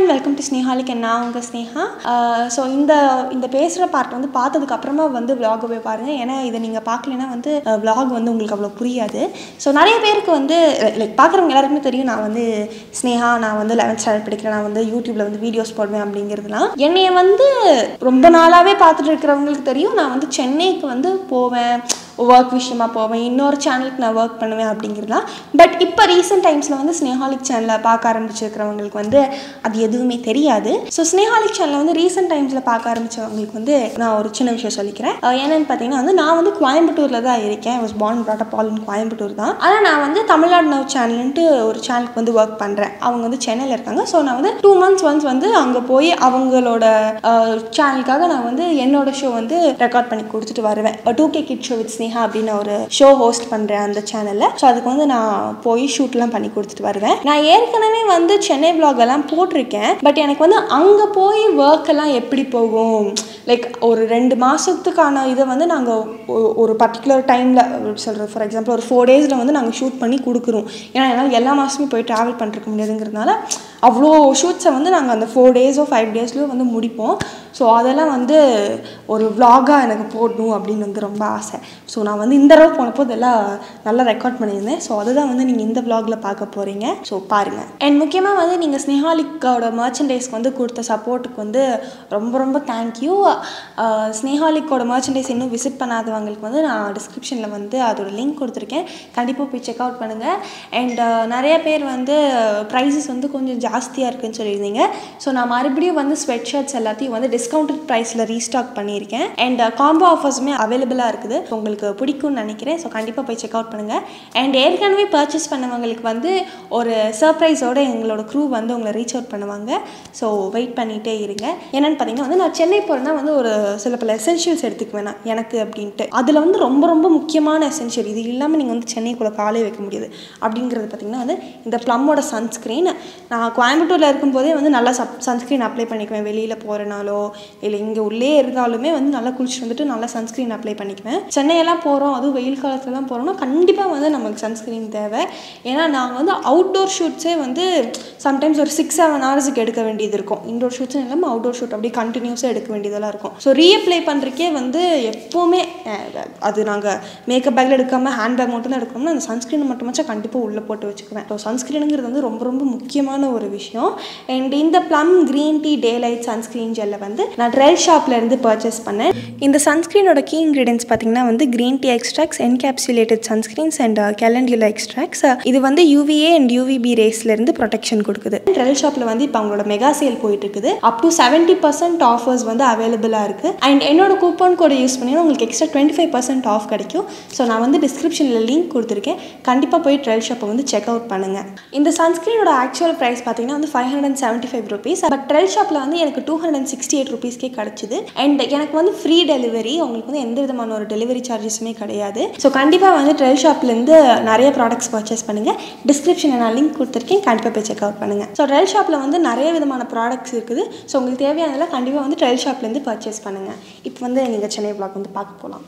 And welcome to Snehalic and நான் உங்கள் Sneha so இந்த இந்த பேசுகிற பார்ட் வந்து பார்த்ததுக்கு அப்புறமா வந்து vlog போய் பாருங்கள் ஏன்னா இதை நீங்கள் பார்க்கலனா வந்து vlog வந்து உங்களுக்கு அவ்வளோ புரியாது ஸோ நிறைய பேருக்கு வந்து லைக் பார்க்குறவங்க எல்லாருக்குமே தெரியும் நான் வந்து ஸ்னேஹா நான் வந்து லெவன்த் ஸ்டாண்டர்ட் படிக்கிறேன் நான் வந்து யூடியூப்பில் வந்து வீடியோஸ் போடுவேன் அப்படிங்கிறதுலாம் என்னைய வந்து ரொம்ப நாளாகவே பார்த்துட்டு இருக்கிறவங்களுக்கு தெரியும் நான் வந்து சென்னைக்கு வந்து போவேன் ஒர்க் விஷயமா போவேன் இன்னொரு சேனலுக்கு நான் ஒர்க் பண்ணுவேன் அப்படிங்கிறதுலாம் பட் இப்போ ரீசெண்ட் டைம்ஸில் வந்து ஸ்னேஹாலிக் சேனலில் பார்க்க ஆரம்பிச்சிருக்கிறவங்களுக்கு வந்து அது எதுவுமே தெரியாது ஸோ ஸ்னேஹாலிக் சேனலில் வந்து ரீசெண்ட் டைம்ஸில் பார்க்க ஆரம்பிச்சவங்களுக்கு வந்து நான் ஒரு சின்ன விஷயம் சொல்லிக்கிறேன் அஹ் என்னன்னு பார்த்தீங்கன்னா வந்து நான் வந்து கோயம்புத்தூரில் தான் இருக்கேன் was born brought up all in Coimbatore தான் ஆனால் நான் வந்து தமிழ்நாடு நவ் சேனல்ன்ட்டு ஒரு சேனலுக்கு வந்து ஒர்க் பண்ணுறேன் அவங்க வந்து சென்னையில் இருக்காங்க ஸோ நான் வந்து டூ மந்த்ஸ் ஒன்ஸ் வந்து அங்கே போய் அவங்களோட சேனலுக்காக நான் வந்து என்னோட ஷோ வந்து ரெக்கார்ட் பண்ணி கொடுத்துட்டு வருவேன் two K kid show with Sneha அப்படின்னு ஒரு ஷோ ஹோஸ்ட் பண்ணுறேன் அந்த சேனலில் ஸோ அதுக்கு வந்து நான் போய் ஷூட்லாம் பண்ணி கொடுத்துட்டு வருவேன் நான் ஏற்கனவே வந்து சென்னை vlog எல்லாம் போட்டிருக்கேன் பட் எனக்கு வந்து அங்கே போய் ஒர்க் எல்லாம் எப்படி போகும் லைக் ஒரு ரெண்டு மாதத்துக்கான இதை வந்து நாங்கள் ஒரு பர்டிகுலர் டைமில் சொல்கிறது ஃபார் எக்ஸாம்பிள் ஒரு ஃபோர் டேஸில் வந்து நாங்கள் ஷூட் பண்ணி கொடுக்குறோம் ஏன்னா என்னால் எல்லா மாதமும் போய் ட்ராவல் பண்ணிருக்க முடியாதுங்கிறதுனால அவ்வளோ ஷூட்ஸை வந்து நாங்கள் அந்த ஃபோர் டேஸோ ஃபைவ் டேஸ்லையோ வந்து முடிப்போம் ஸோ அதெல்லாம் வந்து ஒரு vlog-ஆ எனக்கு போடணும் அப்படின்னு வந்து ரொம்ப ஆசை ஸோ நான் வந்து இந்த தடவை போனப்போ இதெல்லாம் நல்லா ரெக்கார்ட் பண்ணியிருந்தேன் ஸோ அதுதான் வந்து நீங்கள் இந்த vlog-ல பார்க்க போகிறீங்க ஸோ பாருங்கள் அண்ட் முக்கியமாக வந்து நீங்கள் ஸ்னேஹாலிக்கோட மர்ச்சன்டைஸ்க்கு வந்து கொடுத்த சப்போர்ட்டுக்கு வந்து ரொம்ப ரொம்ப தேங்க்யூ ஸ்னேஹாலிக்கோட மர்ச்சன்டைஸ் இன்னும் விசிட் பண்ணாதவங்களுக்கு வந்து நான் டிஸ்கிரிப்ஷனில் வந்து அதோட லிங்க் கொடுத்துருக்கேன் கண்டிப்பாக போய் செக் அவுட் பண்ணுங்கள் அண்ட் நிறைய பேர் வந்து ப்ரைஸஸ் வந்து கொஞ்சம் ஜாஸ்தியாக இருக்குன்னு சொல்லியிருந்தீங்க ஸோ நான் மறுபடியும் வந்து ஸ்வெட் ஷர்ட்ஸ் எல்லாத்தையும் வந்து டிஸ்கவுண்டட் ப்ரைஸில் ரீஸ்டாக் பண்ணியிருக்கேன் அண்ட் காம்போ ஆஃபர்ஸுமே அவைலபிளாக இருக்குது உங்களுக்கு பிடிக்கும்னு நினைக்கிறேன் ஸோ கண்டிப்பாக போய் செக் அவுட் பண்ணுங்கள் அண்ட் ஏற்கனவே பர்ச்சேஸ் பண்ணவங்களுக்கு வந்து ஒரு சர்ப்ரைஸோட எங்களோட க்ரூ வந்து உங்களை ரீச் அவுட் பண்ணுவாங்க ஸோ வெயிட் பண்ணிகிட்டே இருங்க என்னென்னு பார்த்தீங்கன்னா வந்து நான் சென்னை போகிறேன்னா வந்து ஒரு சில பல எசென்ஷியல்ஸ் எடுத்துக்குவேன் நான் எனக்கு அப்படின்ட்டு அதில் வந்து ரொம்ப ரொம்ப முக்கியமான எசென்ஷியல் இது இல்லாமல் நீங்கள் வந்து சென்னைக்குள்ளே காலே வைக்க முடியாது அப்படிங்கிறது பார்த்தீங்கன்னா வந்து இந்த ப்ளம்மோட சன்ஸ்க்ரீன் நான் கோயம்புத்தூரில் இருக்கும்போதே வந்து நல்லா சப் சன்ஸ்க்ரீன் அப்ளை பண்ணிக்குவேன் வெளியில் போகிறனாலோ இல்லை இங்கே உள்ளே இருந்தாலுமே வந்து நல்லா குளிச்சுட்டு வந்துட்டு நல்லா சன்ஸ்க்ரீன் அப்ளை பண்ணிக்குவேன் சென்னையெல்லாம் போகிறோம் அதுவும் வெயில் காலத்துலலாம் போகிறோம்னா கண்டிப்பாக வந்து நமக்கு சன்ஸ்க்ரீன் தேவை ஏன்னா நாங்கள் வந்து அவுட்டோர் ஷூட்ஸே வந்து சம்டைம்ஸ் ஒரு சிக்ஸ் செவன் ஹவர்ஸுக்கு எடுக்க வேண்டியது இருக்கும் இன்டோர் ஷூட்ஸ் இல்லாமல் அவுட்டோர் ஷூட் அப்படியே கண்டினியூஸாக எடுக்க வேண்டியதெல்லாம் இருக்கும் ஸோ ரீஅப்ளை பண்ணுறக்கே வந்து எப்போவுமே அஹ், அது நாங்கள் மேக்கப் பேக்கில் எடுக்காமல் ஹேண்ட் பேக் மட்டும் தான் எடுக்கணும்னா அந்த சன்ஸ்க்ரீன் மட்டுமாச்சும் கண்டிப்பாக உள்ளே போட்டு வச்சுக்குவேன் ஸோ சன்ஸ்க்ரீனுங்கிறது வந்து ரொம்ப ரொம்ப முக்கியமான ஒரு விஷயம் அண்ட் இந்த plum green tea day light sunscreen ஜெல்லை வந்து நான் ட்ரெல் ஷாப்ல இருந்து பர்ச்சேஸ் பண்ணேன் இந்த சன்ஸ்க்ரீனோட கீ இன்க்ரீடியன்ஸ் பார்த்தீங்கன்னா வந்து green tea extracts encapsulated sunscreens and calendula extracts இது வந்து யூவிஏ அண்ட் யூவிபி ரேஸ்லேருந்து ப்ரொடெக்ஷன் கொடுக்குது ட்ரெல் ஷாப்பில் வந்து இப்போ அவங்களோட மெகா சேல் போயிட்டு இருக்குது up to seventy percent offers வந்து அவைலபிளாக இருக்குது அண்ட் என்னோட கூப்பன் கோடை யூஸ் பண்ணி உங்களுக்கு extra twenty five percent off கிடைக்கும் ஸோ நான் வந்து டிஸ்கிரிப்ஷனில் லிங்க் கொடுத்துருக்கேன் கண்டிப்பாக போய் ட்ரெல் ஷாப்பை வந்து செக் அவுட் பண்ணுங்கள் இந்த சன்ஸ்க்ரீனோட ஆக்சுவல் ப்ரைஸ் பார்த்தீங்கன்னா வந்து five hundred seventy five rupees but Trell ஷாப்பில் வந்து எனக்கு டூ ஹண்ட்ரட் சிக்ஸ்டி எயிட் ருபீஸ்க்கே கிடச்சிது அண்ட் எனக்கு வந்து ஃப்ரீ டெலிவரி உங்களுக்கு வந்து எந்த விதமான ஒரு டெலிவரி சார்ஜஸுமே கிடையாது ஸோ கண்டிப்பாக வந்து ட்ரெல் ஷாப்லேருந்து நிறைய ப்ராடக்ட்ஸ் பர்ச்சேஸ் பண்ணுங்கள் டிஸ்கிரிப்ஷனில் நான் லிங்க் கொடுத்துருக்கேன் கண்டிப்பாக போய் செக் அவுட் பண்ணுங்கள் ஸோ ட்ரெல் ஷாப்பில் வந்து நிறைய விதமான ப்ராடக்ட்ஸ் இருக்குது ஸோ உங்களுக்கு தேவையானதெல்லாம் கண்டிப்பாக வந்து ட்ரெல் ஷாப்லேருந்து பர்ச்சேஸ் பண்ணுங்கள் இப்போ வந்து நீங்கள் சென்னை பிளாக் வந்து பார்க்க போகலாம்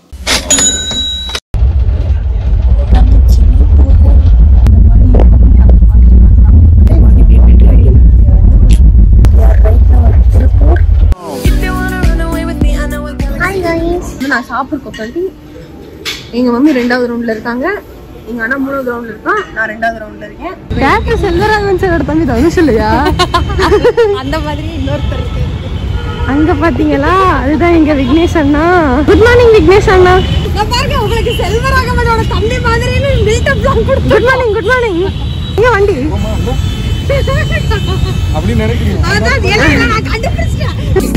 வந்து நான் சாப்பிட்ருக்கோம் சொல்லி எங்க மம்மி ரெண்டாவது ரவுண்ட்ல இருக்காங்க எங்க அண்ணா மூணாவது ரவுண்ட்ல இருக்கான் நான் ரெண்டாவது ரவுண்ட்ல இருக்கேன் டேரக்டர் செல்வராகவன் சாரோட தம்பி தனுஷ் இல்லையா அந்த மாதிரி இன்னொருத்தர் இருக்கு. அங்க பாத்தீங்களா அதுதான் எங்க விக்னேஷ் அண்ணா குட் மார்னிங் விக்னேஷ் அண்ணா நான் பாருங்க உங்களுக்கு செல்வராகவனோட தம்பி மாதிரின்னு பில்டப்லாம் கொடுத்து குட் மார்னிங் குட் மார்னிங் எங்க வண்டி அப்படி நினைக்கிறீங்க அதான் எல்லாம் எல்லாம் நான் கண்டுபிடிச்சிட்டேன்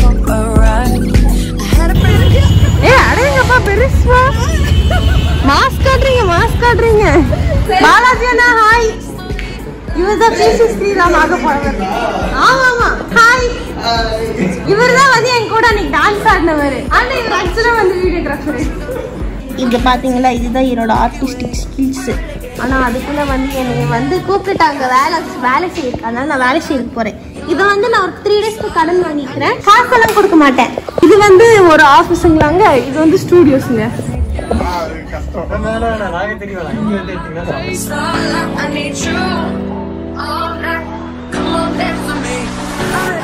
ஏ அடேங்கப்பா பெருசா மாஸ்க் காட்டுறீங்க மாஸ்க் காட்டுறீங்க பாலாஜி அண்ணா ஹாய் இவர் தான் பிசி ஸ்ரீராம் ஆக போறவர் ஆமா ஆமா ஹாய் இவர் தான் வந்து என் கூட அன்னைக்கு டான்ஸ் ஆடினவர் ஆனா இவர் ஆக்சுவலா வந்து வீடியோகிராஃபர் இங்கே பார்த்தீங்களா இதுதான் என்னோட ஆர்டிஸ்டிக் ஸ்கில்ஸு ஆனால் அதுக்குள்ள வந்து என்னை வந்து கூப்பிட்டுட்டாங்க வேலை வேலை செய்யறதுக்கு அதனால நான் வேலை செய்யறதுக்கு போறேன் இதை வந்து நான் ஒரு த்ரீ டேஸ்க்கு கடன் வாங்கிக்கிறேன் காசெல்லாம் கொடுக்க மாட்டேன் இது வந்து ஒரு ஆஃபீஸுங்களாங்க இது வந்து ஸ்டூடியோஸுங்க கஷ்டம் நாங்க தெரியும் இங்க வந்து எடுத்தீங்கன்னா I need you all night. Come on, dance with me.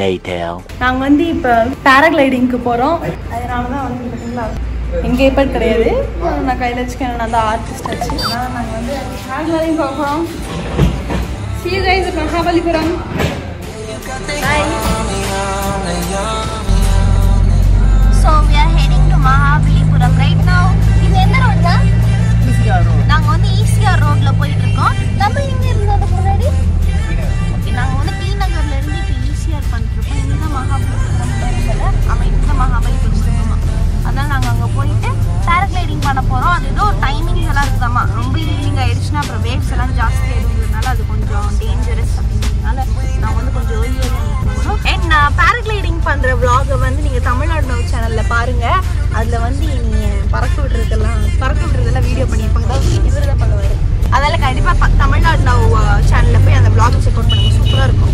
later. நாங்கள் வந்து இப்போ பேராகிளைடிங்க்கு போகிறோம் அதனால தான் வந்து பார்த்தீங்களா எங்கள் ஏற்பாடு கிடையாது நான் கையில் வச்சுக்கேன் நான் தான் ஆர்டிஸ்ட் ஆச்சு அதனால் நாங்கள் வந்து பேராகிளைடிங் போகிறோம் See you guys at Mahabalipuram So we are heading to Mahabalipuram right now. இது என்ன ரோட்னா நாங்க வந்து ஈசிஆர் ரோட்ல போயிட்டு இருக்கோம் நம்ம எங்க இருந்து அதுக்கு முன்னாடி ஓகே நாங்க வந்து டி நகர்ல இருந்து இப்போ ஈசிஆர் பண்ணிட்டு இருக்கோம் இங்க மகாபலிபுரம் இருக்குல்ல அவன் இங்க மகாபலிபுரம் இருக்குமா அதனால நாங்க அங்க போயிட்டு பேராகிளைடிங் பண்ண போறோம் அது ஏதோ டைமிங்ஸ் எல்லாம் இருக்குதாமா ரொம்ப ஈவினிங் ஆயிடுச்சுன்னா அப்புறம் வேவ்ஸ் எல்லாம் ஜாஸ்தி ஆயிடுங்கிறதுனால அது கொஞ்சம் டேஞ்சரஸ் அப்படிங்கிறதுனால நான் வந்து கொஞ்சம் ஏர்லியாக போகணும் அண்ட் நான் பேராகிளைடிங் பண்ற vlog-அ வந்து நீங்க தமிழ்நாடு நவ் சேனல்ல பாருங்க அதுல வந்து நீங்க பறக்க விடுறதெல்லாம் பறக்க விடுறதெல்லாம் வீடியோ பண்ணியிருப்பாங்க அதாவது இவர் தான் பண்ணுவாரு அதனால கண்டிப்பா ப- தமிழ்நாடு நவ் சேனல்ல போய் அந்த vlog செக் அவுட் பண்ணுங்க சூப்பரா இருக்கும்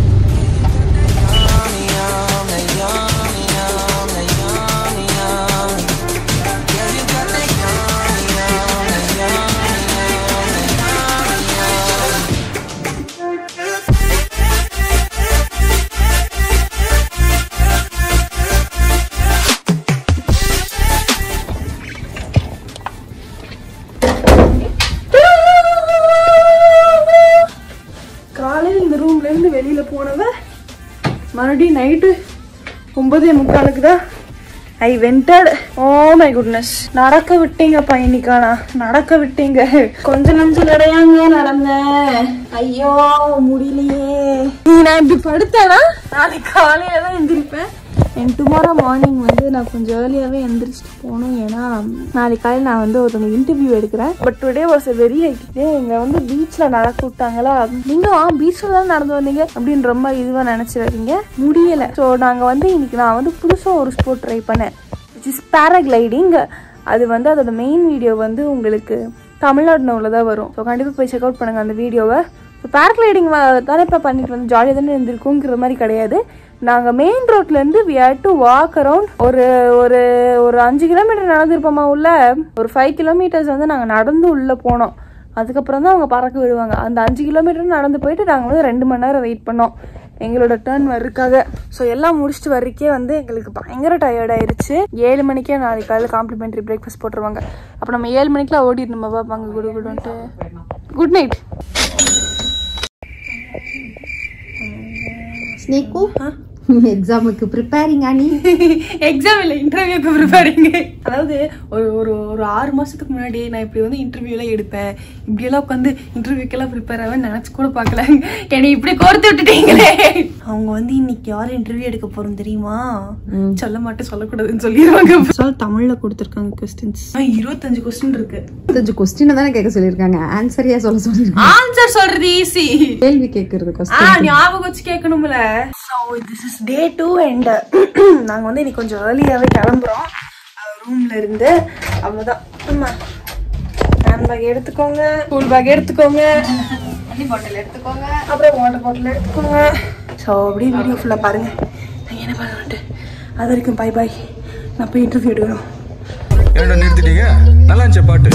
காலையில் இந்த ரூம்லேருந்து வெளியில் போனவ மறுபடியும் நைட்டு ஒன்பதே முக்காலுக்கு தான் ஐ வெண்டட் ஓ மை குட்னஸ் நடக்க விட்டீங்கப்பா இன்னைக்கானா நடக்க விட்டீங்க கொஞ்ச நஞ்சு கிடையாங்க நடந்தேன் ஐயோ முடியலையே நீ நான் இப்படி படுத்தேனா நாளைக்கு காலையில தான் எந்திரிப்பேன் அண்ட் டுமாரோ மார்னிங் வந்து நான் கொஞ்சம் ஏர்லியாகவே எந்திரிச்சிட்டு போகணும் ஏன்னா நாளைக்கு காலையில் நான் வந்து ஒருத்தவங்க இன்டர்வியூ எடுக்கிறேன் but today was a very day இங்கே வந்து பீச்சில் நடக்க விட்டாங்களா நீங்கள் பீச்சில் தான் நடந்து வந்தீங்க அப்படின்னு ரொம்ப இதுவாக நினச்சிடாதீங்க முடியலை ஸோ நாங்கள் வந்து இன்னைக்கு நான் வந்து புதுசாக ஒரு ஸ்போர்ட் ட்ரை பண்ணேன் விச் இஸ் பேராகிளைடிங் அது வந்து அதோட மெயின் வீடியோ வந்து உங்களுக்கு தமிழ்நாடு நோவில் தான் வரும் ஸோ கண்டிப்பாக போய் செக் அவுட் பண்ணுங்கள் அந்த வீடியோவை ஸோ பேராகிளைடிங் தானே இப்போ பண்ணிட்டு வந்து ஜாலியாக தானே இருந்திருக்குங்கிற மாதிரி கிடையாது நாங்கள் மெயின் ரோட்லேருந்து we had to walk around ஒரு ஒரு ஒரு அஞ்சு கிலோமீட்டர் நடந்திருப்போமா உள்ள ஒரு ஃபைவ் கிலோமீட்டர்ஸ் வந்து நாங்கள் நடந்து உள்ளே போனோம் அதுக்கப்புறம் தான் அவங்க பறக்க விடுவாங்க அந்த அஞ்சு கிலோமீட்டர் நடந்து போயிட்டு நாங்கள் வந்து ரெண்டு மணி நேரம் வெயிட் பண்ணோம் எங்களோட டேர்ன் வர்றதுக்காக ஸோ எல்லாம் முடிச்சுட்டு வர்றக்கே வந்து எங்களுக்கு பயங்கர டயர்ட் ஆயிருச்சு ஏழு மணிக்கே நாளைக்கு காலையில் காம்ப்ளிமெண்ட்ரி பிரேக்ஃபாஸ்ட் போட்டுருவாங்க அப்போ நம்ம ஏழு மணிக்கெலாம் ஓடிடணுமா பாப்பாங்க குடு குடுன்ட்டு குட் நைட் ஸ்னேக்கு எக்ஸாமுக்கு ப்ரிப்பேரிங் அனி எக்ஸாம் இல்லை இன்டர்வியூக்கு ப்ரிப்பேரிங் அதாவது ஒரு ஒரு ஒரு ஆறு மாசத்துக்கு முன்னாடி நான் இப்படி வந்து இன்டர்வியூலாம் எடுப்பேன் இப்படியெல்லாம் உட்காந்து இன்டர்வியூக்கெல்லாம் ப்ரிப்பேர் ஆவேன் நினச்சி கூட பார்க்கல என்னை இப்படி கோர்த்து விட்டுட்டீங்களே அவங்க வந்து இன்னைக்கு யார் இன்டர்வியூ எடுக்க போறோம் தெரியுமா சொல்ல மாட்டேன் சொல்லக்கூடாதுன்னு சொல்லிடுவாங்க தமிழ்ல கொடுத்துருக்காங்க கொஸ்டின்ஸ் இருபத்தஞ்சு கொஸ்டின் இருக்கு கொஞ்சம் கொஸ்டினை தானே கேட்க சொல்லியிருக்காங்க ஆன்சரியா சொல்ல சொல்லியிருக்காங்க ஆன்சர் சொல்றது ஈஸி கேள்வி கேட்கறது ஆ கொஸ்டின் ஞாபகம் வச்சு கேட்கணும்ல so this is day two and நாங்கள் வந்து இன்னைக்கு கொஞ்சம் ஏர்லியாகவே கிளம்புறோம் ரூம்ல இருந்து அவ்வளோதான் ஆமா ஹேண்ட் பேக் எடுத்துக்கோங்க ஸ்கூல் பேக் எடுத்துக்கோங்க தண்ணி பாட்டில் எடுத்துக்கோங்க அப்புறம் வாட்டர் பாட்டில் எடுத்துக்கோங்க ஸோ அப்படியே வீடியோ ஃபுல்லாக பாருங்க நான் என்ன பண்ணுவேன்ட்டு அது வரைக்கும் பை பாய் நான் போய் இன்டர்வியூ எடுக்கணும் ஏன்டா நிறுத்திட்டீங்க நல்லா இருந்துச்சு பாட்டு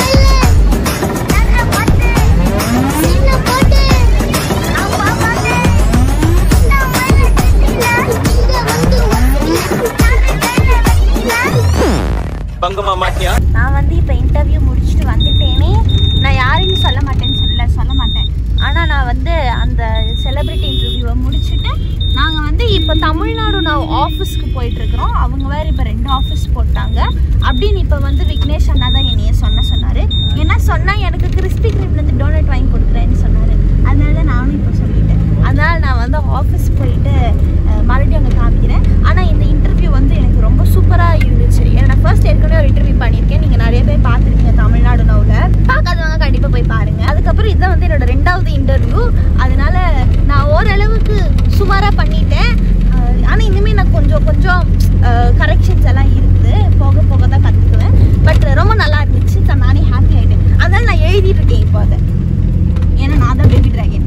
நான் வந்து இப்போ இன்டர்வியூ முடிச்சுட்டு வந்துட்டேனே நான் யாரையும் சொல்ல மாட்டேன்னு சொல்லல சொல்ல மாட்டேன் ஆனால் நான் வந்து அந்த செலிபிரிட்டி இன்டர்வியூவை முடிச்சுட்டு நாங்கள் வந்து இப்போ தமிழ்நாடு நான் ஆஃபீஸ்க்கு போயிட்டு இருக்கிறோம் அவங்க வேறு இப்போ ரெண்டு ஆஃபீஸ் போட்டாங்க அப்படின்னு இப்போ வந்து விக்னேஷ் அண்ணா தான் என்னைய சொன்ன சொன்னார் ஏன்னா சொன்னால் எனக்கு கிறிஸ்பி கிரீம்லேருந்து டோனட் வாங்கி கொடுக்குறேன்னு சொன்னார் அதனால நானும் இப்போ சொல்லிட்டேன் அதனால நான் வந்து ஆஃபீஸ் போயிட்டு அஹ், மறுபடியும் அங்கே காமிக்கிறேன் ஆனால் இந்த இன்டர்வியூ வந்து எனக்கு ரொம்ப சூப்பராக இருந்துச்சு ஏன்னா நான் ஃபர்ஸ்ட் ஏற்கனவே ஒரு இன்டர்வியூ பண்ணியிருக்கேன் நீங்கள் நிறைய பேர் பார்த்துருக்கீங்க தமிழ்நாடு நோவில் பார்க்காதவங்க கண்டிப்பாக போய் பாருங்க அதுக்கப்புறம் இதுதான் வந்து என்னோட ரெண்டாவது இன்டர்வியூ அதனால நான் ஓரளவுக்கு சுமாராக பண்ணிட்டேன் ஆனால் இனிமேல் நான் கொஞ்சம் கொஞ்சம் கரெக்ஷன்ஸ் எல்லாம் இருக்குது போக போக தான் கற்றுக்குவேன் பட் ரொம்ப நல்லா இருந்துச்சு தான் நானே ஹாப்பி ஆகிட்டேன் அதனால நான் எழுதிட்டு இருக்கேன் இப்போ அதை ஏன்னா நான் தான் பேபி டிராகன்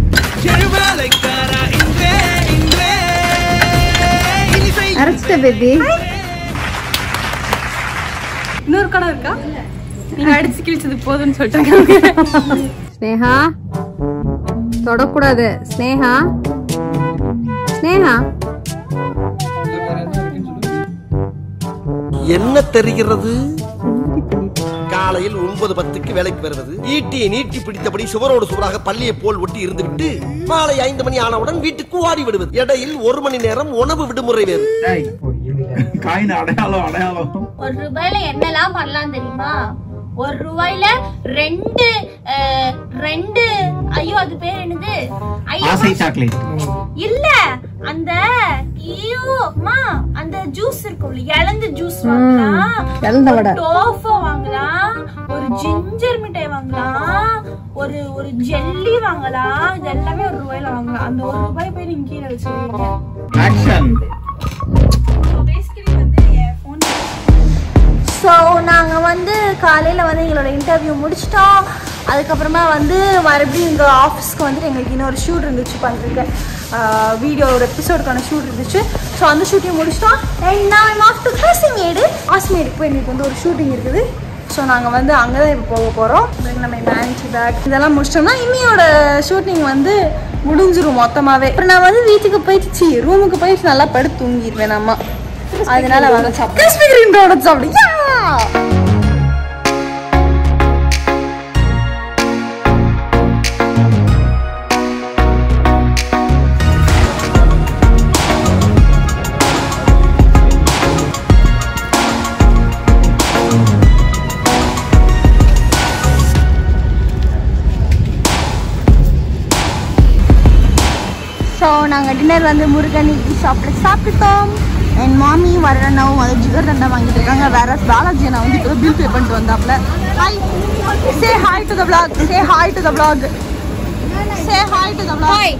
அரைச்சிட்ட பேபி இன்னொரு கடை இருக்கா நீங்க அடிச்சு கிழிச்சது போதும்னு சொல்லிட்டாங்க ஸ்னேகா தொடக்கூடாது ஸ்னேகா ஸ்னேகா என்ன தெரிகிறது காலையில் ஒன்பது பத்துக்கு வேலைக்கு வருவது ஈட்டியை நீட்டி பிடித்தபடி சுவரோடு சுவராக பள்ளியை போல் ஒட்டி இருந்துவிட்டு மாலை ஐந்து மணி ஆனவுடன் வீட்டுக்கு ஓடி விடுவது இடையில் ஒரு மணி நேரம் உணவு விடுமுறை வேறு காயின் அடையாளம் அடையாளம் ஒரு ரூபாயில என்னெல்லாம் பண்ணலாம் தெரியுமா ஒரு ரூபாயில ரெண்டு அஹ், ரெண்டு ஐயோ அது பேர் என்னது ஐயோ ஆசை சாக்லேட் இல்ல அந்த ஐயோ அம்மா அந்த ஜூஸ் இருக்கும்ல இழந்த ஜூஸ் வாங்கலாம் இழந்த வடை. டோஃபோ வாங்கலாம் ஒரு ஜிஞ்சர் மிட்டாய் வாங்கலாம் ஒரு ஒரு ஜெல்லி வாங்கலாம் இது எல்லாமே ஒரு ரூபாயில வாங்கலாம் அந்த ஒரு ரூபாய் போய் நீங்க கீழே வச்சிருக்கீங்க ஆக்ஷன் ஸோ நாங்கள் வந்து காலையில் வந்து எங்களோட இன்டர்வியூ முடிச்சிட்டோம் அதுக்கப்புறமா வந்து மறுபடியும் எங்கள் ஆஃபீஸ்க்கு வந்துட்டு எங்களுக்கு இன்னொரு ஷூட் இருந்துச்சு பண்ணுறதுக்கு வீடியோ ஒரு எபிசோடுக்கான ஷூட் இருந்துச்சு ஸோ அந்த ஷூட்டிங் முடிச்சிட்டோம் அண்ட் நான் ஆஃப்டர் காசிமேடு காசிமேடுக்கு போய் எங்களுக்கு வந்து ஒரு ஷூட்டிங் இருக்குது ஸோ நாங்கள் வந்து அங்கே தான் இப்போ போக போகிறோம் நம்ம மேனேஜ் பேக் இதெல்லாம் முடிச்சிட்டோம்னா இம்மியோட ஷூட்டிங் வந்து முடிஞ்சிரும் மொத்தமாகவே அப்புறம் நான் வந்து வீட்டுக்கு போயிட்டு சி ரூமுக்கு போயிட்டு நல்லா படுத்து தூங்கிடுவேன் நம்ம அதனால வந்து சாப்பிடு கிறிஸ்பி கிரீம் டோனட் சாப்பிடு யா ஸோ நாங்கள் டின்னர் வந்து முருகன் இட்லி சாப்பிட்டு சாப்பிட்டுட்டோம் என் மாமி வரணும் அது ஜிகர் தண்டா வாங்கிட்டு இருக்காங்க வேற பாலாஜி நான் வந்து இப்போ பில் பே பண்ணிட்டு வந்தாப்ல hi say hi to the vlog say hi to the vlog say hi to the vlog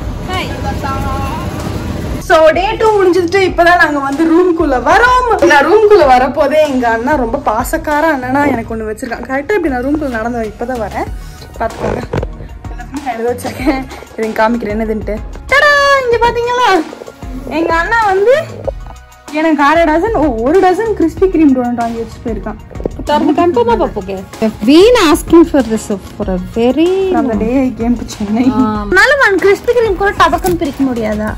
so day two முடிஞ்சிட்டு இப்போதான் நாங்கள் வந்து ரூம்குள்ளே வரோம் நான் ரூம்குள்ளே வரப்போதே எங்கள் அண்ணா ரொம்ப பாசக்கார அண்ணனா எனக்கு ஒன்று வச்சிருக்கான் கரெக்டாக இப்படி நான் ரூம்குள்ளே நடந்து இப்போ தான் வரேன் பார்த்துக்கோங்க எல்லாத்தையும் நான் எழுத வச்சிருக்கேன் இதை காமிக்கிறேன் என்னதுன்ட்டு டடா இங்கே பார்த்தீங்களா எங்கள் அண்ணா வந்து எனக்கு அரை டசன் ஓ ஒரு டசன் கிறிஸ்பி கிரீம் டோனட் வாங்கி வச்சுட்டு போயிருக்கான் கன்ஃபார்மா பாப்போங்க been asking for this for a very அந்த டே கேம் டு சென்னை அதனால நான் கிறிஸ்பி கிரீம் கூட டபக்குன்னு பிரிக்க முடியாதா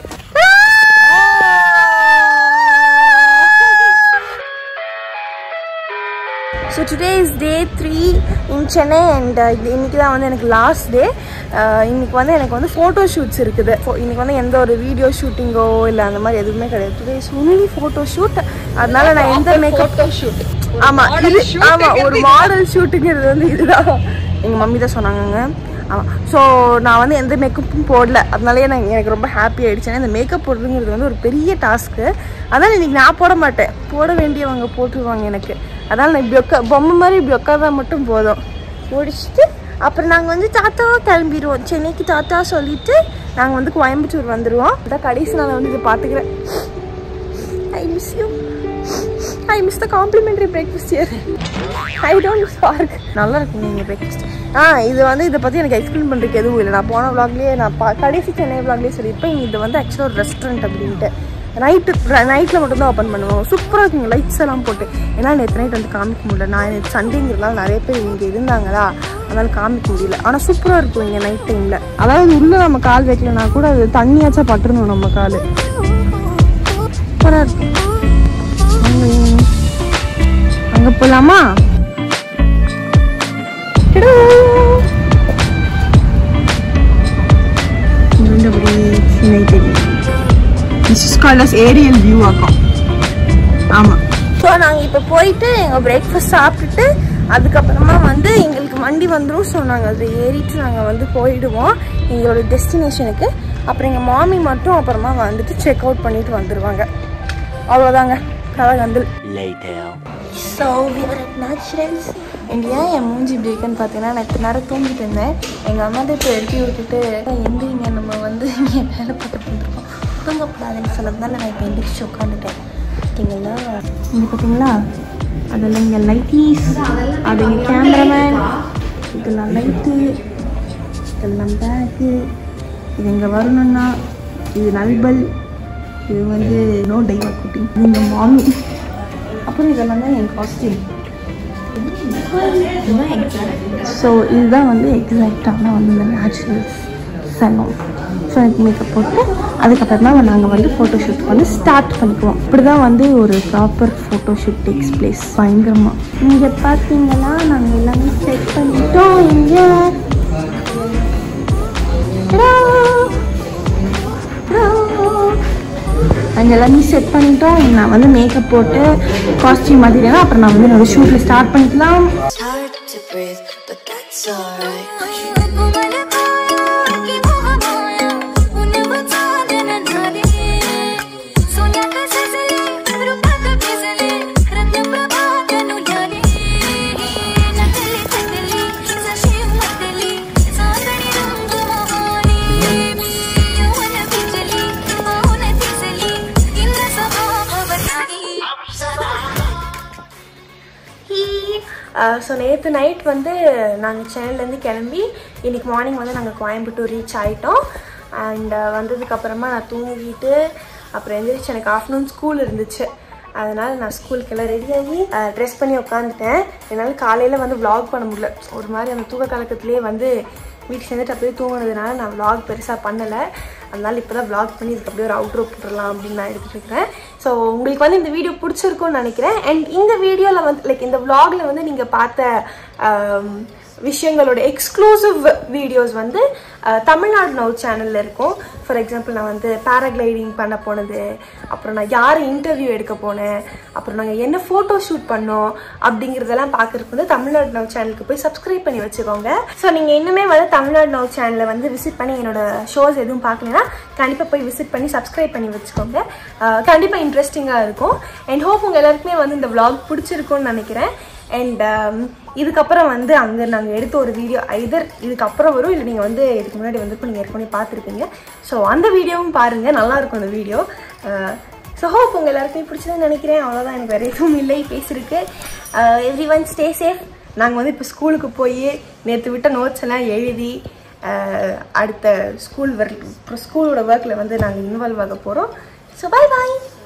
so today is day three in Chennai and இன்னைக்கு தான் வந்து எனக்கு லாஸ்ட் டே இன்னைக்கு வந்து எனக்கு வந்து ஃபோட்டோ ஷூட்ஸ் இருக்குது Pho- இன்னைக்கு வந்து எந்த ஒரு வீடியோ ஷூட்டிங்கோ இல்லை அந்த மாதிரி எதுவுமே கிடையாது today is only photo shoot அதனால நான் எந்த மேக்கப் ஷூட் ஆமாம் இது ஆமாம் ஒரு மாடல் ஷூட்டுங்கிறது வந்து இதுதான் எங்கள் மம்மி தான் சொன்னாங்கங்க ஆமாம் ஸோ நான் வந்து எந்த மேக்கப்பும் போடல அதனாலயே நான் எனக்கு ரொம்ப ஹாப்பி ஆயிடுச்சு ஏன்னா இந்த மேக்கப் போடுறதுங்கிறது வந்து ஒரு பெரிய டாஸ்க்கு அதனால் இன்னைக்கு நான் போட மாட்டேன் போட வேண்டியவங்க போட்டுருவாங்க எனக்கு அதனால் நான் இப்படி உட்கா பொம்மை மாதிரி இப்படி உட்காந்தா மட்டும் போதும் முடிச்சுட்டு அப்புறம் நாங்கள் வந்து தாத்தா கிளம்பிடுவோம் சென்னைக்கு தாத்தா சொல்லிட்டு நாங்கள் வந்து கோயம்புத்தூர் வந்துடுவோம் அதான் கடைசி நாள் வந்து இதை பார்த்துக்கிறேன் I miss you I miss the complimentary breakfast year I don't spark நல்லா இருக்கும் நீங்கள் பிரேக்ஃபாஸ்ட் ஆ இது வந்து இதை பற்றி எனக்கு எக்ஸ்பிளைன் பண்ணுறதுக்கு எதுவும் இல்லை நான் போன vlogலயே நான் பா கடைசி சென்னை vlogலயே சொல்லியிருப்பேன் இது வந்து ஆக்சுவலாக ஒரு ரெஸ்டாரண்ட் அப்படின்ட்டு நைட்டு நைட்டில் மட்டும்தான் ஓப்பன் பண்ணுவோம் சூப்பராக இருக்குங்க லைட்ஸ் எல்லாம் போட்டு ஏன்னா நேற்று நைட் வந்து காமிக்க முடியல நான் நேற்று சண்டேங்கிறதுனால நிறைய பேர் இங்கே இருந்தாங்களா அதனால காமிக்க முடியல ஆனால் சூப்பராக இருக்கும் இங்கே நைட் டைமில் அதாவது உள்ள நம்ம கால் வைக்கலனா கூட அது தண்ணியாச்சா பட்டுறணும் நம்ம கால் சூப்பராக இருக்கும் அங்க- அங்கே போகலாமா this is called as aerial view ஆக்கும் ஆமாம் ஸோ நாங்கள் இப்போ போயிட்டு எங்கள் பிரேக்ஃபாஸ்ட் சாப்பிட்டுட்டு அதுக்கப்புறமா வந்து எங்களுக்கு வண்டி வந்துடும் ஸோ நாங்கள் அதில் ஏறிட்டு நாங்கள் வந்து போயிடுவோம் எங்களோட டெஸ்டினேஷனுக்கு அப்புறம் எங்கள் மாமி மட்டும் அப்புறமா வந்துட்டு செக் அவுட் பண்ணிட்டு வந்துடுவாங்க அவ்வளோதாங்க கலகந்தில் ஸோ நேச்சுரல்ஸ் இந்தியா என் மூஞ்சி இப்படி இருக்குன்னு பார்த்தீங்கன்னா நான் இத்தனை நேரம் தூங்கிட்டு இருந்தேன் எங்கள் அம்மாட்ட இப்போ எழுப்பி விட்டுட்டு எந்திரிங்க நம்ம வந்து இங்கே வேலை பார்த்துட்டு இருந்திருக்கோம் தூங்கக்கூடாதுன்னு சொன்னதுனால நான் இப்போ எந்திரிச்சு உட்காந்துட்டேன் பார்த்தீங்களா இங்கே பார்த்தீங்களா அதில் இங்கே லைட்டீஸ் அது இங்கே கேமராமேன் இதெல்லாம் லைட்டு இதெல்லாம் பேக்கு இது இங்கே வரணும்னா இது நல்பல் இது வந்து நோ டைவா குட்டி இந்த மாமி அப்புறம் இதெல்லாம் தான் என் காஸ்டியூம் ஸோ இதுதான் வந்து எக்ஸாக்டான வந்து இந்த நேச்சுரல்ஸ் சன்னும் ஸோ எனக்கு மேக்கப் போட்டு அதுக்கப்புறமா நாங்கள் வந்து ஃபோட்டோ ஷூட் வந்து ஸ்டார்ட் பண்ணிக்குவோம் இப்படி தான் வந்து ஒரு proper photo shoot takes place பயங்கரமாக இங்கே பார்த்தீங்கன்னா நாங்கள் எல்லாமே செட் பண்ணிட்டோம் இங்கே அங்கே எல்லாமே செட் பண்ணிட்டோம் நான் வந்து மேக்கப் போட்டு காஸ்டியூம் மாதிரினா அப்புறம் நான் வந்து என்னோட ஷூட்டில் ஸ்டார்ட் பண்ணிக்கலாம் It's hard to breathe, but that's alright. So நேற்று நைட் வந்து நாங்கள் சென்னையிலேருந்து கிளம்பி இன்னைக்கு மார்னிங் வந்து நாங்கள் கோயம்புத்தூர் ரீச் ஆகிட்டோம் அண்ட் வந்ததுக்கப்புறமா நான் தூங்கிட்டு அப்புறம் எந்திரிச்சு எனக்கு ஆஃப்டர்நூன் ஸ்கூல் இருந்துச்சு அதனால் நான் ஸ்கூலுக்கெல்லாம் ரெடியாகி ட்ரெஸ் பண்ணி உட்காந்துட்டேன் என்னால் காலையில் வந்து vlog பண்ண முடியல ஒரு மாதிரி அந்த தூக்க கலக்கத்துலேயே வந்து வீட்டுக்கு சேர்ந்துட்டு அப்படியே தூங்குனதுனால நான் vlog பெருசாக பண்ணலை அதனால இப்போ தான் vlog பண்ணி இதுக்கு அப்படியே ஒரு அவுட்ரோ போட்டுடலாம் அப்படின்னு நான் எடுத்துட்டு இருக்கிறேன் ஸோ உங்களுக்கு வந்து இந்த வீடியோ பிடிச்சிருக்கும்னு நினைக்கிறேன் அண்ட் இந்த வீடியோவில் வந்து லைக் இந்த vlogல வந்து நீங்கள் பார்த்த ஆம், விஷயங்களோட எக்ஸ்க்ளூசிவ் வீடியோஸ் வந்து அஹ், தமிழ்நாடு நவ் சேனலில் இருக்கும் ஃபார் எக்ஸாம்பிள் நான் வந்து பேராகிளைடிங் பண்ண போனது அப்புறம் நான் யார் இன்டர்வியூ எடுக்க போனேன் அப்புறம் நாங்கள் என்ன ஃபோட்டோ ஷூட் பண்ணோம் அப்படிங்கிறதெல்லாம் பார்க்கறதுக்கு வந்து தமிழ்நாடு நவ் சேனலுக்கு போய் சப்ஸ்கிரைப் பண்ணி வச்சுக்கோங்க ஸோ நீங்கள் இன்னுமே வந்து தமிழ்நாடு நவ் சேனலை வந்து விசிட் பண்ணி என்னோட ஷோஸ் எதுவும் பார்க்கலனா கண்டிப்பாக போய் விசிட் பண்ணி சப்ஸ்கிரைப் பண்ணி வச்சுக்கோங்க கண்டிப்பாக இன்ட்ரெஸ்டிங்காக இருக்கும் அண்ட் ஹோப் உங்கள் எல்லாருக்குமே வந்து இந்த vlog பிடிச்சிருக்கும்னு நினைக்கிறேன் அண்ட் இதுக்கப்புறம் வந்து அங்கே நாங்கள் எடுத்த ஒரு வீடியோ ஐதர் இதுக்கப்புறம் வரும் இல்லை நீங்கள் வந்து இதுக்கு முன்னாடி வந்து நீங்கள் ஏற்கனவே பார்த்துருப்பீங்க ஸோ அந்த வீடியோவும் பாருங்கள் நல்லாயிருக்கும் அந்த வீடியோ ஸோ ஹோப் உங்கள் எல்லாருக்குமே பிடிச்சதுன்னு நினைக்கிறேன் அவ்வளோதான் எனக்கு வேறு எதுவும் இல்லை பேசியிருக்கு எவ்ரி ஒன் ஸ்டே சேஃப் நாங்கள் வந்து இப்போ ஸ்கூலுக்கு போய் நேற்று விட்ட நோட்ஸ் எல்லாம் எழுதி அஹ், அடுத்த ஸ்கூல் ஒர்க் ஸ்கூலோட ஒர்க்கில் வந்து நாங்கள் இன்வால்வ் ஆக போகிறோம் ஸோ பை பாய்